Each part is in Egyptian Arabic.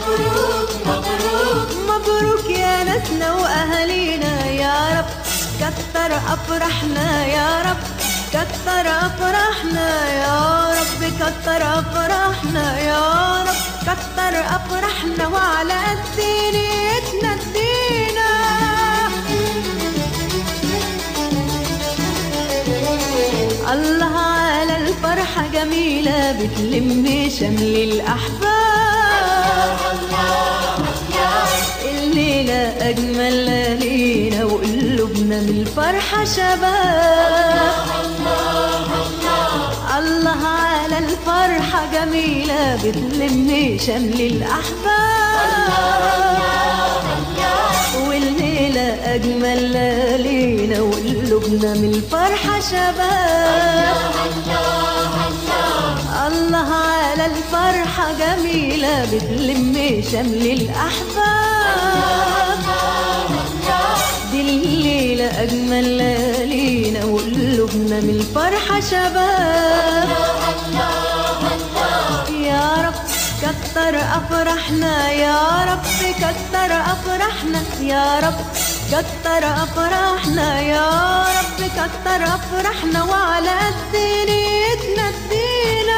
مبروك مبروك مبروك يا ناسنا واهالينا يا رب كتر افرحنا يا رب كتر افرحنا يا رب كتر افرحنا يا رب كتر افرحنا وعلى قد نيتنا ادينا الله على الفرحة جميلة بتلم شمل الأحباب الليلة أجمل ليلة وقلوبنا من الفرحة شباب الله على الفرحة جميلة بتلم شمل الأحباب والليلة أجمل ليلة وقلوبنا من الفرحة شباب الله على الفرحة جميلة بتلم شمل الأحباب دي الليلة أجمل ليلة وقلوبنا من الفرحة شباب يا رب كتر أفرحنا يا رب كتر أفرحنا يا رب كتر أفرحنا يا رب كتر أفرحنا وعلى قد نيتنا ادينا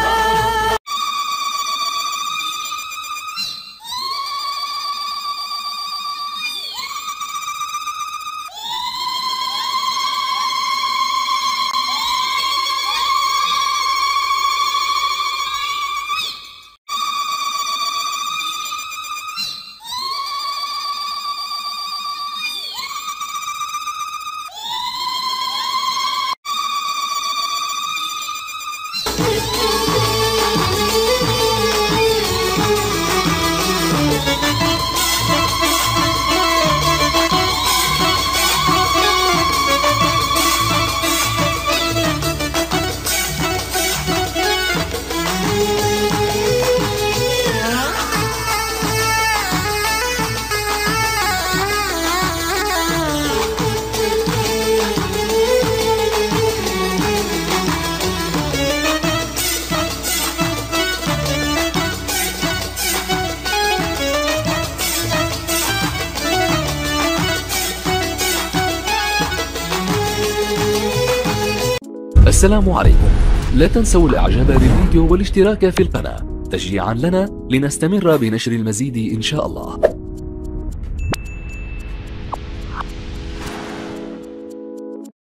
السلام عليكم لا تنسوا الاعجاب بالفيديو والاشتراك في القناة تشجيعا لنا لنستمر بنشر المزيد ان شاء الله